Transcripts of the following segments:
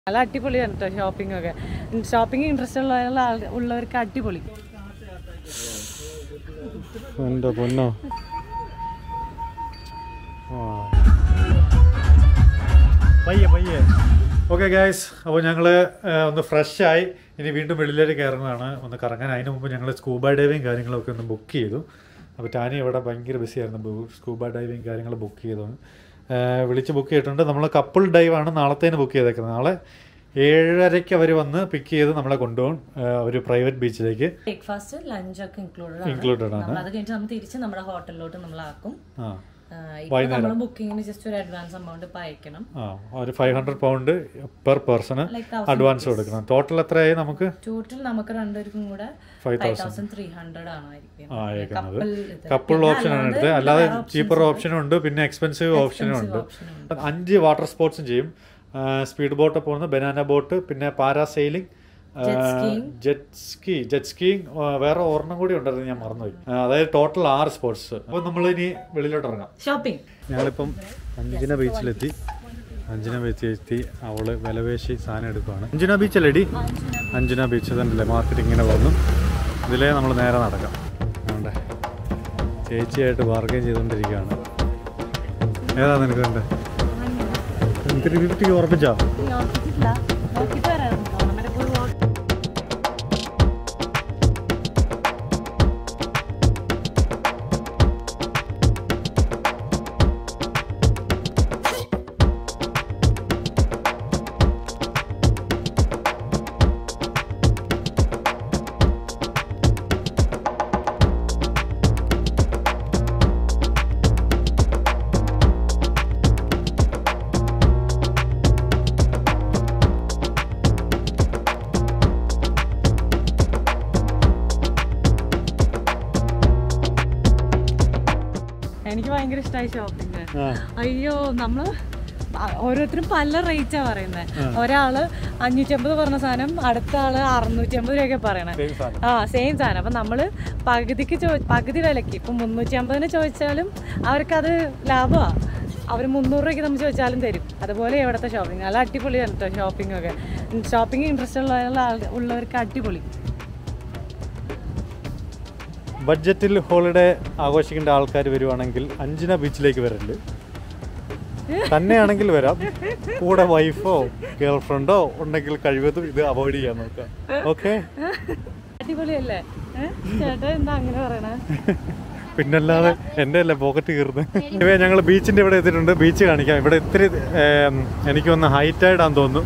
നല്ല അടിപൊളിയാണ് കേട്ടോ ഷോപ്പിംഗ് ഒക്കെ ഷോപ്പിംഗ് ഇൻട്രസ്റ്റ് ഉള്ള ആൾ- ഉള്ളവർക്ക് അടിപൊളി എൻ്റെ പൊന്നോ പയ്യെ പയ്യെ ഓക്കെ ഗായ്സ് അപ്പോൾ ഞങ്ങൾ ഒന്ന് ഫ്രഷ് ആയി ഇനി വീണ്ടും വെളിയിലേക്ക് കയറുന്നതാണ് ഒന്ന് കറങ്ങാൻ അതിന് മുമ്പ് ഞങ്ങൾ സ്കൂബ ഡൈവിങ് കാര്യങ്ങളൊക്കെ ഒന്ന് ബുക്ക് ചെയ്തു അപ്പോൾ ടാനി ഇവിടെ ഭയങ്കര ബിസി ആയിരുന്നു സ്കൂബ ഡൈവിങ് കാര്യങ്ങൾ ബുക്ക് ചെയ്തു ഏഹ് വിളിച്ച് ബുക്ക് ചെയ്തിട്ടുണ്ട് നമ്മൾ കപ്പിൾ ഡൈവാണ് നാളത്തേന് ബുക്ക് ചെയ്തേക്കുന്നത് നാളെ ഏഴരയ്ക്ക് അവർ വന്ന് പിക്ക് ചെയ്ത് നമ്മളെ കൊണ്ടുപോകും ഒരു പ്രൈവറ്റ് ബീച്ചിലേക്ക് ബ്രേക്ക്ഫാസ്റ്റ് ലഞ്ച് ഒക്കെ ഇൻക്ലൂഡഡ് Included ആണ്. നമ്മൾ അത് കഴിഞ്ഞിട്ട് നമ്മൾ തിരിച്ച് നമ്മുടെ ഹോട്ടലിലോട്ട് നമ്മൾ ആക്കും ആ ഇപ്പൊ നമ്മൾ ബുക്കിങ്ങിന് ജസ്റ്റ് ഒരു അഡ്വാൻസ് എമൗണ്ട് ഇപ്പൊ അയക്കണം ആ ഒരു five hundred pound per person like advance കൊടുക്കണം ടോട്ടൽ എത്രയായി നമുക്ക് ടോട്ടൽ നമുക്ക് രണ്ടുപേർക്കും കൂടെ five five thousand three hundred ആണ് ആയിരിക്കും ആ അയക്കുന്നത് Couple ഇത്. കപ്പിൾ പിന്നെ ഓപ്ഷൻ ആണ് അല്ലാതെ എടുത്തത് വേറെ അല്ലാതെ options ചീപ്പർ ഓപ്ഷനും ഉണ്ട് പിന്നെ എക്സ്പെൻസീവ് ഓപ്ഷനും ഉണ്ട് option ഉണ്ട്. അഞ്ച് വാട്ടർ സ്പോർട്സും ചെയ്യും സ്പീഡ് ബോട്ട് പോകുന്നത് ബനാന ബോട്ട് പിന്നെ parasailing jet ski jet skiing വേറെ ഒരെണ്ണം കൂടി ഉണ്ടായിരുന്നു ഞാൻ മറന്നുപോയി ആ, അതായത് ടോട്ടൽ ആറ് സ്പോർട്സ് അപ്പോൾ നമ്മൾ ഇനി വെളിയിലോട്ട് ഇറങ്ങാം ഷോപ്പിംഗ് ഞങ്ങളിപ്പം അഞ്ചിന ബീച്ചിലെത്തി അഞ്ചിന ബീച്ചിലെത്തി അവള് വിലവേശി സാധനം എടുക്കുവാണ് അഞ്ചിന ബീച്ചല്ലേടി അഞ്ചിന ബീച്ച് തന്നെയല്ലേ മാർക്കറ്റ് ഇങ്ങനെ പോകുന്നു ഇതിലേ നമ്മൾ നേരെ നടക്കാം വേണ്ടേ ചേച്ചിയായിട്ട് ബാർഗൈൻ ചെയ്തുകൊണ്ടിരിക്കുകയാണ് ഏതാ നിനക്ക് വേണ്ടേ എനിക്ക് ഫിഫ്റ്റിക്ക് ഉറപ്പിച്ചോ നോക്കിട്ട് വരാം ടൂർണമെന്റ് പോയി walk- എനിക്ക് ഭയങ്കര ഇഷ്ടമായി ഷോപ്പിംഗ് ആ അയ്യോ നമ്മള് അ- ഓരോരുത്തരും പല റേറ്റാ പറയുന്നത് ഒരാള് അഞ്ഞൂറ്റമ്പത് പറഞ്ഞ സാധനം അടുത്ത ആള് അറുന്നൂറ്റമ്പത് രൂപയൊക്കെ പറയണേ Same സാധനം. ആ സെയിം സാധനം അപ്പം നമ്മൾ പകുതിക്ക് ചോ പകുതി വിലക്ക് ഇപ്പം മുന്നൂറ്റി അമ്പതിന് ചോദിച്ചാലും അവർക്കത് ലാഭമാണ് അവർ മുന്നൂറ് രൂപയ്ക്ക് നമ്മൾ ചോദിച്ചാലും തരും അതുപോലെ ഇവിടുത്തെ ഷോപ്പിംഗ് നല്ല അടിപൊളിയാണ് കേട്ടോ ഷോപ്പിംഗ് ഒക്കെ ഷോപ്പിംഗ് ഇൻട്രസ്റ്റ് ഉള്ള ആൾ- ഉള്ളവർക്ക് അടിപൊളി ബഡ്ജറ്റിൽ ഹോളിഡേ ആഘോഷിക്കേണ്ട ആൾക്കാർ വരുവാണെങ്കിൽ അഞ്ചിന ബീച്ചിലേക്ക് വരല് തന്നെയാണെങ്കിൽ വരാം കൂടെ വൈഫോ ഗേൾ ഫ്രണ്ടോ ഉണ്ടെങ്കിൽ കഴിവതും ഇത് അവോയ്ഡ് ചെയ്യാൻ നോക്കാം ഓക്കെ അടിപൊളിയല്ലേ ഏ? ചേട്ടാ എന്താ അങ്ങനെ പറയണേ പിന്നല്ലാതെ എൻ്റെ അല്ലേ പോക്കറ്റ് കീറുന്നത് ഇവയെ ഞങ്ങൾ ബീച്ചിൻ്റെ ഇവിടെ എത്തിയിട്ടുണ്ട് ബീച്ച് കാണിക്കാം ഇവിടെ ഇത്തിരി ഏം, എനിക്കൊന്ന് ഹൈറ്റൈഡാന്ന് തോന്നുന്നു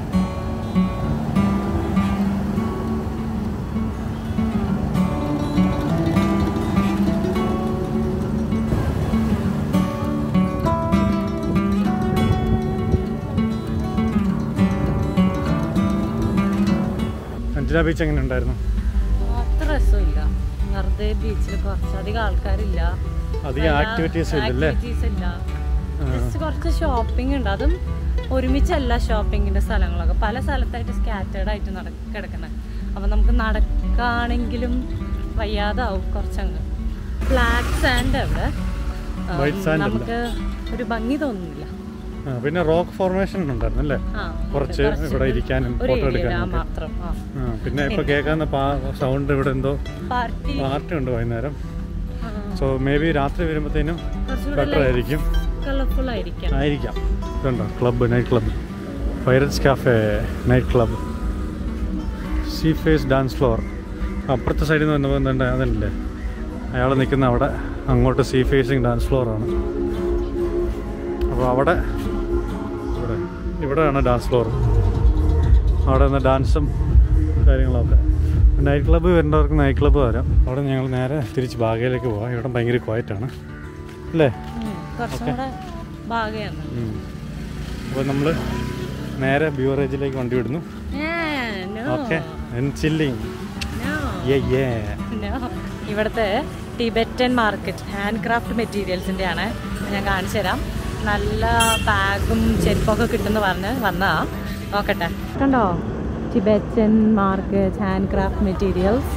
അഞ്ചന ബീച്ച് എങ്ങനെ ഉണ്ടായിരുന്നു അത്ര രസമില്ല വെറുതെ ബീച്ചിൽ കുറച്ചധികം ആൾക്കാരില്ല അധികം ആക്ടിവിറ്റീസ് ഇല്ലല്ലേ ആക്ടിവിറ്റീസ് ഇല്ല ജസ്റ്റ് കുറച്ച് ഷോപ്പിംഗ് ഉണ്ട് അതും ഒരുമിച്ചല്ല ഷോപ്പിങ്ങിന്റെ സ്ഥലങ്ങളൊക്കെ പല സ്ഥലത്തായിട്ട് സ്കാറ്റേർഡ് ആയിട്ട് നട കിടക്കുന്നത് അപ്പൊ നമുക്ക് നടക്കാണെങ്കിലും വയ്യാതാവും കുറച്ചങ്ങ് ബ്ലാക്ക് സാൻഡ് അവിടെ ആ, White sand അല്ല. നമുക്ക് ഒരു ഭംഗി തോന്നുന്നില്ല ആ, പിന്നെ റോക്ക് ഫോർമേഷൻ ഉണ്ടായിരുന്നു അല്ലേ ആ കുറച്ച് ഇവിടെ ഇരിക്കാനും ഒരു ഫോട്ടോ ഏരിയ എടുക്കാനും ഒക്കെ. മാത്രം ആ ആ, പിന്നെ ഇപ്പൊ കേൾക്കാവുന്ന സൗണ്ട് ഇവിടെ എന്തോ പാർട്ടി പാർട്ടി ഉണ്ട് വൈകുന്നേരം സോ മേ ബി രാത്രി വരുമ്പോഴത്തേനും കുറച്ചുകൂടെ ബെറ്റർ ആയിരിക്കും കളർഫുൾ ആയിരിക്കാം ആയിരിക്കാം ഇതുണ്ടോ club night club pirates cafe night club sea face dance floor അപ്പുറത്തെ സൈഡിൽ നിന്ന് വന്നപ്പോൾ എന്തുണ്ട് അതല്ലേ അയാൾ നിൽക്കുന്ന അവിടെ അങ്ങോട്ട് സീ ഫേസിങ് ഡാൻസ് ഫ്ലോറാണ് അപ്പോൾ അവിടെ ഇവിടെ ഇവിടെയാണ് ഡാൻസ് ഫ്ലോർ അവിടെ നിന്ന് ഡാൻസും കാര്യങ്ങളൊക്കെ നൈറ്റ് ക്ലബ്ബ് വരേണ്ടവർക്ക് നൈറ്റ് ക്ലബ്ബ് വരാം അവിടെ ഞങ്ങൾ നേരെ തിരിച്ച് ബാഗയിലേക്ക് പോകാം ഇവിടെ ഭയങ്കര ക്വയറ്റാണ് അല്ലേ ഉം, കുറച്ചും കൂടെ ഭാഗയാണ് അപ്പോൾ നമ്മൾ നേരെ ബ്യൂറേജിലേക്ക് വണ്ടി വിടുന്നു ഓക്കെ ചില്ലിങ് ഏ ഇവിടുത്തെ ടിബറ്റൻ മാർക്കറ്റ് ഹാൻഡ് ക്രാഫ്റ്റ് മെറ്റീരിയൽസിൻ്റെ ആണ് ഞാൻ കാണിച്ചു തരാം നല്ല ബാഗും ചെരുപ്പൊക്കെ കിട്ടുമെന്ന് പറഞ്ഞ് വന്നതാ നോക്കട്ടെ കണ്ടോ Tibetan market handcraft materials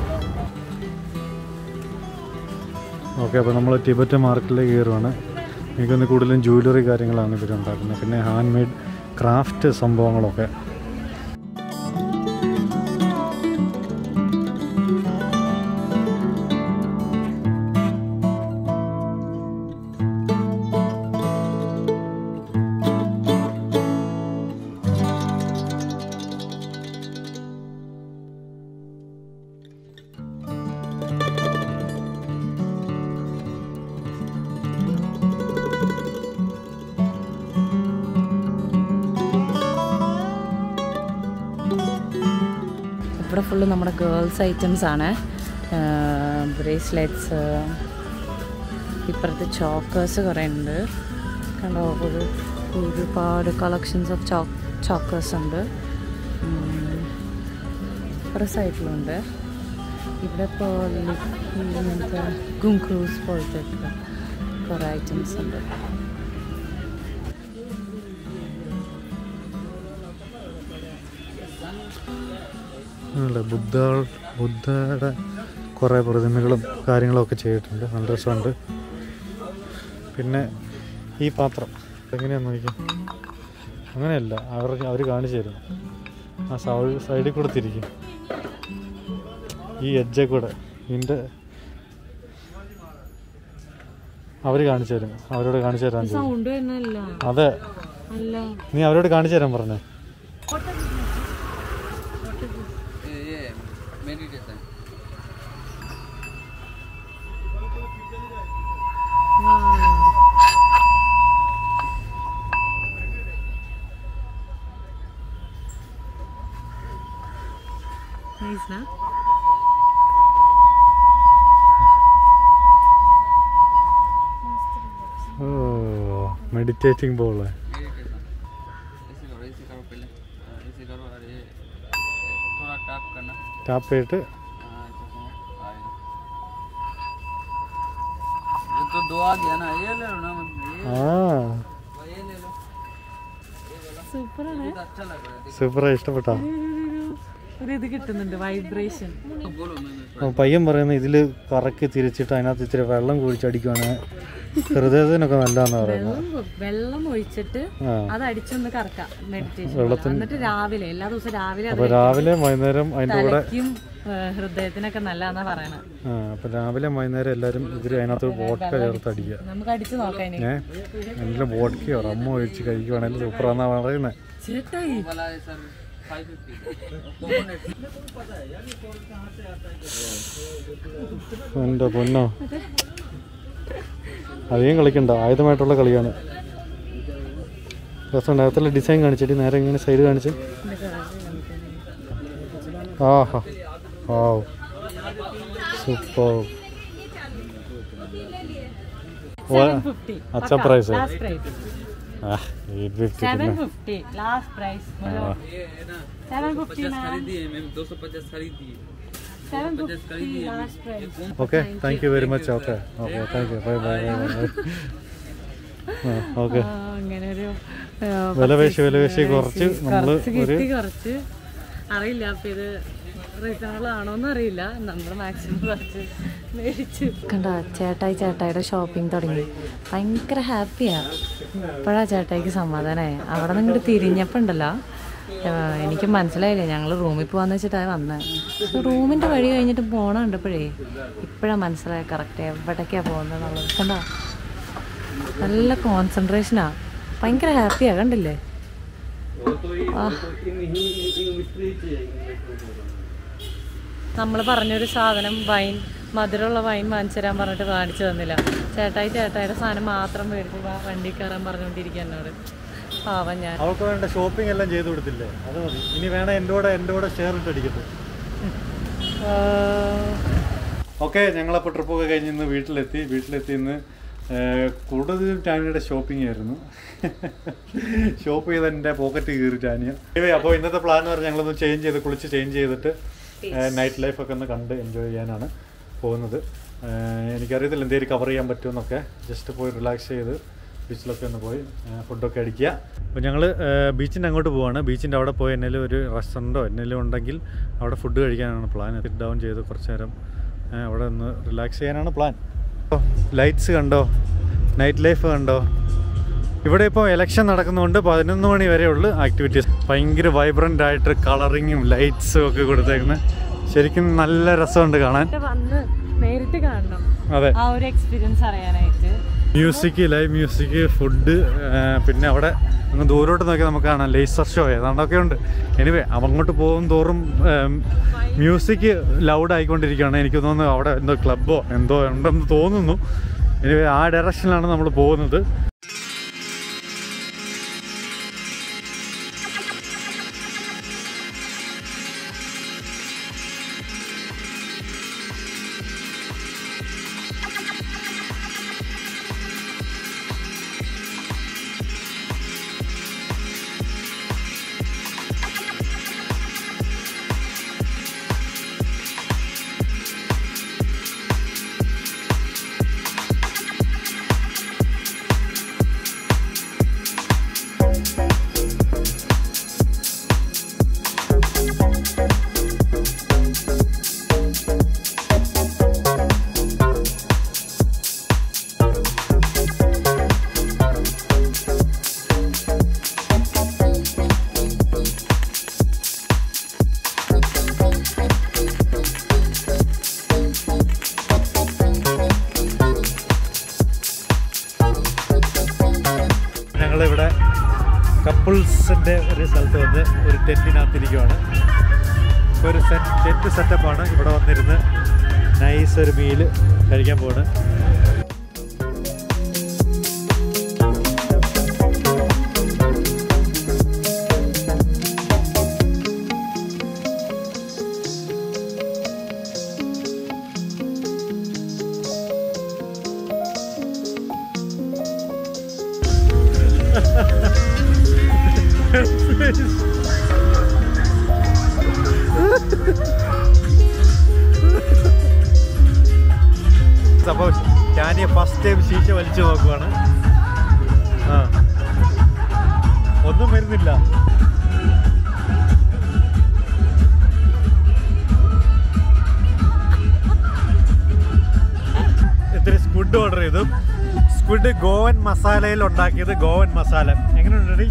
okay അപ്പോൾ നമ്മൾ ടിബറ്റ് മാർക്കറ്റിലേക്ക് കയറുവാണ് എനിക്കൊന്ന് കൂടുതലും ജ്വല്ലറി കാര്യങ്ങളാണ് ഇവരുണ്ടാക്കുന്നത് പിന്നെ ഹാൻഡ് മെയ്ഡ് ക്രാഫ്റ്റ് സംഭവങ്ങളൊക്കെ ഇവിടെ ഫുള്ള് നമ്മുടെ ഗേൾസ് ഐറ്റംസ് ആണ് ബ്രേസ്ലെറ്റ്സ് ഇപ്പുറത്ത് ചോക്കേഴ്സ് കുറേ ഉണ്ട് കണ്ടോ ഒരു ഒരുപാട് കളക്ഷൻസ് ഓഫ് ചോ ചോക്കേഴ്സ് ഉണ്ട് ഉം. ഇപ്പുറ സൈഡിലുണ്ട് ഇവിടെ ഇപ്പോൾ ഇങ്ങനത്തെ ഗുംക്രൂസ് പോലത്തെ ഒക്കെ കുറേ ഐറ്റംസ് ഉണ്ട് അല്ല ബുദ്ധ ബുദ്ധയുടെ കുറേ പ്രതിമകളും കാര്യങ്ങളൊക്കെ ചെയ്തിട്ടുണ്ട് നല്ല രസമുണ്ട് പിന്നെ ഈ പാത്രം എങ്ങനെയാന്ന് നോക്കിയാൽ അങ്ങനെയല്ല അവർ അവർ കാണിച്ചു തരും ആ സൈ- സൈഡിൽ കൂടെ തിരിക്കും ഈ എഡ്ജെ കൂടെ ഇതിൻ്റെ അവർ കാണിച്ചു തരും അവരോട് കാണിച്ചു തരാൻ ചോദിക്കും സൗണ്ട് തന്നെയല്ല അതെ അല്ല നീ അവരോട് കാണിച്ചു തരാൻ പറഞ്ഞേ ये मेडिटेशन നൈസ് ना ഓ മെഡിറ്റേറ്റിംഗ് ബോള് मेडिटेशन ऐसे करो ऐसे करो पहले हाँ, ऐसे करो और ये थोड़ा टैप करना ടാപ്പ് ചെയ്തിട്ട് हाँ ऐसे करो आएगा ये तो दो आ गया ना ये ले लो ना मतलब ये ആ ये ले लो സൂപ്പർ ആണ് ये तो अच्छा लग रहा है സൂപ്പറാ ഇഷ്ടപ്പെട്ടോ ഒരു ഇത് കിട്ടുന്നുണ്ട് വൈബ്രേഷൻ देखो बोलो मैंने അപ്പോൾ പയ്യൻ പറയുന്നത് ഇതിൽ കറക്കി തിരിച്ചിട്ട് അതിനകത്ത് ഇത്തിരി വെള്ളം കുഴിച്ചടിക്കുവാണ് ഹൃദയത്തിനൊക്കെ നല്ലതാന്ന് പറയുന്നത് വെള്ളം വെള്ളം ഒഴിച്ചിട്ട് ആ അത് അടിച്ചൊന്ന് കറക്കാം മെഡിറ്റേഷൻ വെള്ളത്തിന് എന്നിട്ട് രാവിലെ എല്ലാ ദിവസവും രാവിലെ അത് അപ്പോൾ രാവിലെ വൈകുന്നേരം അതിൻ്റെ കൂടെ തലയ്ക്കും ഏഹ്, ഹൃദയത്തിനൊക്കെ നല്ലതാന്നാ പറയണത് ആ അപ്പോൾ രാവിലെ വൈകുന്നേരം എല്ലാവരും ഇതിൽ അതിനകത്ത് വോട്ടക്ക ചേർത്ത് അടിക്കുക നമുക്ക് അടിച്ചു നോക്കാം ഇനി ഏ എന്തെങ്കിലും വോട്ടക്കയോ റമ്മോ ഒഴിച്ച് കഴിക്കുവാണെങ്കിൽ സൂപ്പറാന്നാണ് പറയുന്നത് ചേട്ടായി वाला है सर फाइव फिफ्टी कोकोनट എൻ്റെ പൊന്നോ അധികം കളിക്കണ്ട ആയുധമായിട്ടുള്ള കളിയാണ് രസമുണ്ട് അകത്തുള്ള ഡിസൈൻ കാണിച്ചിട്ട് നേരെ ഇങ്ങനെ സൈഡ് കാണിച്ച് ആഹാ ആ സൂപ്പർ ഫിഫ്റ്റി अच्छा price है। ലാസ്റ്റ് പ്രൈസ് ആ എയ്റ്റ് ഫിഫ്റ്റി സെവൻ പിന്നെ ഫിഫ്റ്റി ലാസ്റ്റ് പ്രൈസ് ये है ना സെവൻ ഫിഫ്റ്റി पचास खरीदी है मैम दो सौ पचास खरीदी है സെവൻ पचास ഫിഫ്റ്റി खरीदी है last price okay thank you very much okay okay thank you bye bye bye bye okay അങ്ങനെ ഒരു വില പേശി വില പേശി കുറച്ച് നമ്മൾ ഒരു കിട്ടി കുറച്ച് അറിയില്ല അപ്പൊ ഇത് റീസണബിൾ ആണോന്ന് അറിയില്ല നമ്മൾ മാക്സിമം കുറച്ച് മേടിച്ചു കണ്ട ചേട്ടായി ചേട്ടായിയുടെ ഷോപ്പിംഗ് തുടങ്ങി ഭയങ്കര ഹാപ്പിയാ ഇപ്പോഴാ ചേട്ടായിക്ക് സമാധാനമായി അവിടെ നിന്ന് ഇങ്ങോട്ട് തിരിഞ്ഞപ്പോൾ ഉണ്ടല്ലോ ആഹ് എനിക്ക് മനസ്സിലായില്ല ഞങ്ങൾ റൂമിൽ പോകാന്ന് വെച്ചിട്ടാണ് വന്നത് റൂമിൻ്റെ വഴി കഴിഞ്ഞിട്ട് പോണ കണ്ടപ്പോഴേ ഇപ്പോഴാണ് മനസ്സിലായ കറക്റ്റ് എവിടേക്കാണ് പോകുന്നത് കണ്ടോ നല്ല കോൺസെൻട്രേഷനാ ഭയങ്കര ഹാപ്പിയാ കണ്ടില്ലേ നമ്മൾ പറഞ്ഞൊരു സാധനം വൈൻ മധുരമുള്ള വൈൻ വാങ്ങിച്ചു തരാൻ പറഞ്ഞിട്ട് വാങ്ങിച്ചു തന്നില്ല ചേട്ടായി ചേട്ടായിയുടെ സാധനം മാത്രം മേടിച്ച് വാ, വണ്ടി കയറാൻ പറഞ്ഞുകൊണ്ടിരിക്കുക എന്നോട് പാവം ഞാൻ അവൾക്ക് വേണ്ട ഷോപ്പിംഗ് എല്ലാം ചെയ്തു കൊടുത്തില്ലേ അത് മതി ഇനി വേണം എൻ്റെ കൂടെ എൻ്റെ കൂടെ ഷെയർ ഇട്ട് അടിക്കട്ടെ ഓക്കെ ഞങ്ങളപ്പോൾ ട്രിപ്പൊക്കെ കഴിഞ്ഞ് ഇന്ന് വീട്ടിലെത്തി വീട്ടിലെത്തി ഇന്ന് ഏഹ്, കൂടുതലും ടാനിയുടെ ഷോപ്പിംഗ് ആയിരുന്നു ഷോപ്പ് ചെയ്ത് എൻ്റെ പോക്കറ്റ് കീറി ടാനിയ അപ്പോൾ ഇന്നത്തെ പ്ലാൻ എന്ന് പറഞ്ഞാൽ ഞങ്ങളൊന്ന് ചേഞ്ച് ചെയ്ത് കുളിച്ച് ചേഞ്ച് ചെയ്തിട്ട് നൈറ്റ് ലൈഫൊക്കെ ഒന്ന് കണ്ട് എൻജോയ് ചെയ്യാനാണ് പോകുന്നത് ഏഹ്, എനിക്കറിയത്തില്ല എന്തെങ്കിലും കവർ ചെയ്യാൻ പറ്റുമെന്നൊക്കെ ജസ്റ്റ് പോയി റിലാക്സ് ചെയ്ത് ബീച്ചിലൊക്കെ ഒന്ന് പോയി ഫുഡൊക്കെ അടിക്കുക അപ്പോൾ ഞങ്ങൾ ബീച്ചിൻ്റെ അങ്ങോട്ട് പോവാണ് ബീച്ചിൻ്റെ അവിടെ പോയി എന്തെങ്കിലും ഒരു റെസ്റ്റോറൻറ്റോ എന്തെങ്കിലും ഉണ്ടെങ്കിൽ അവിടെ ഫുഡ് കഴിക്കാനാണ് പ്ലാൻ സിറ്റ് ഡൗൺ ചെയ്ത് കുറച്ച് നേരം ഏ, അവിടെ ഒന്ന് റിലാക്സ് ചെയ്യാനാണ് പ്ലാൻ ലൈറ്റ്സ് കണ്ടോ നൈറ്റ് ലൈഫ് കണ്ടോ ഇവിടെ ഇപ്പോൾ ഇലക്ഷൻ നടക്കുന്നതുകൊണ്ട് പതിനൊന്ന് മണി വരെയുള്ള ആക്ടിവിറ്റീസ് ഭയങ്കര വൈബ്രൻ്റ് ആയിട്ട് കളറിങ്ങും ലൈറ്റ്സും ഒക്കെ കൊടുത്തേക്കുന്നത് ശരിക്കും നല്ല രസമുണ്ട് കാണാൻ വന്ന് നേരിട്ട് കാണണം അതെ ആ ഒരു എക്സ്പീരിയൻസ് അറിയാനായിട്ട് മ്യൂസിക് ലൈവ് മ്യൂസിക് ഫുഡ് പിന്നെ അവിടെ അങ്ങ് ദൂരോട്ട് നോക്കി നമുക്ക് കാണാം ലേസർ ഷോ ഏതാണ്ടൊക്കെ ഉണ്ട് എനിവേ അങ്ങോട്ട് പോകും തോറും മ്യൂസിക് ലൗഡ് ആയിക്കൊണ്ടിരിക്കുകയാണ് എനിക്ക് തോന്നുന്നു അവിടെ എന്തോ ക്ലബ്ബോ എന്തോ ഉണ്ടെന്ന് തോന്നുന്നു എനിവേ ആ ഡയറക്ഷനിലാണ് നമ്മൾ പോകുന്നത് ബീച്ചിൻ്റെ ഒരു സ്ഥലത്ത് വന്ന് ഒരു ടെൻറ്റിനകത്തിരിക്കുവാണ് ഇപ്പോൾ ഒരു സെറ്റ് ടെൻറ്റ് സെറ്റപ്പാണ് ഇവിടെ വന്നിരുന്ന് നൈസ് ഒരു മീല് കഴിക്കാൻ പോവാണ് അപ്പോൾ ഞാൻ ഫസ്റ്റ് ടൈം ശീശ വലിച്ചു നോക്കുവാണ് ആ ഒന്നും വരുന്നില്ല ഇത്തിരി സ്ക്വിഡ് ഓർഡർ ചെയ്തു സ്ക്വിഡ് ഗോവൻ മസാലയിൽ ഉണ്ടാക്കിയത് ഗോവൻ മസാല എങ്ങനെയുണ്ട്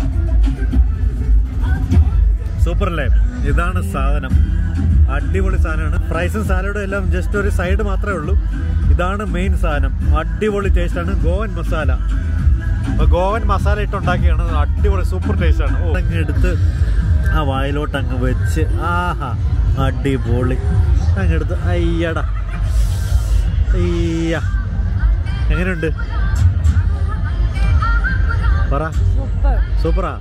സൂപ്പർ അല്ലേ ഇതാണ് സാധനം അടിപൊളി സാധനമാണ് പ്രൈസും സാലഡും എല്ലാം ജസ്റ്റ് ഒരു സൈഡ് മാത്രമേ ഉള്ളൂ ഇതാണ് മെയിൻ സാധനം അടിപൊളി ടേസ്റ്റ് ആണ് ഗോവൻ മസാല അപ്പൊ ഗോവൻ മസാല ഇട്ടുണ്ടാക്കിയാണ് അടിപൊളി സൂപ്പർ ടേസ്റ്റ് ആണ് ഓ, അങ്ങ് എടുത്ത് ആ വായിലോട്ട് അങ്ങ് വെച്ച് ആഹാ അടിപൊളി അങ്ങ് എടുത്ത് അയ്യടാ അയ്യ എങ്ങനെയുണ്ട് പറ സൂപ്പർ സൂപ്പറാ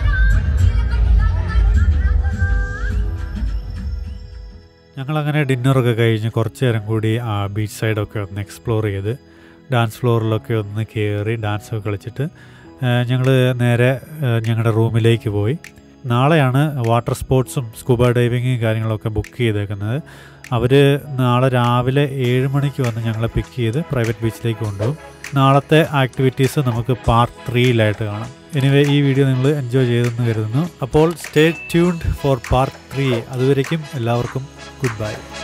ഞങ്ങളങ്ങനെ ഡിന്നറൊക്കെ കഴിഞ്ഞ് കുറച്ച് നേരം കൂടി ആ ബീച്ച് സൈഡൊക്കെ ഒന്ന് എക്സ്പ്ലോർ ചെയ്ത് ഡാൻസ് ഫ്ലോറിലൊക്കെ ഒന്ന് കയറി ഡാൻസൊക്കെ കളിച്ചിട്ട് ഞങ്ങൾ നേരെ ഞങ്ങളുടെ റൂമിലേക്ക് പോയി നാളെയാണ് വാട്ടർ സ്പോർട്സും സ്കൂബ ഡൈവിങ്ങും കാര്യങ്ങളൊക്കെ ബുക്ക് ചെയ്തേക്കുന്നത് അവർ നാളെ രാവിലെ ഏഴ് മണിക്ക് വന്ന് ഞങ്ങളെ പിക്ക് ചെയ്ത് പ്രൈവറ്റ് ബീച്ചിലേക്ക് കൊണ്ടുപോകും നാളത്തെ ആക്ടിവിറ്റീസ് നമുക്ക് പാർട്ട് ത്രീയിലായിട്ട് കാണാം എനിവേ ഈ വീഡിയോ നിങ്ങൾ എൻജോയ് ചെയ്തെന്ന് കരുതുന്നു അപ്പോൾ stay tuned for part three അതുവരേക്കും എല്ലാവർക്കും ഗുഡ് ബൈ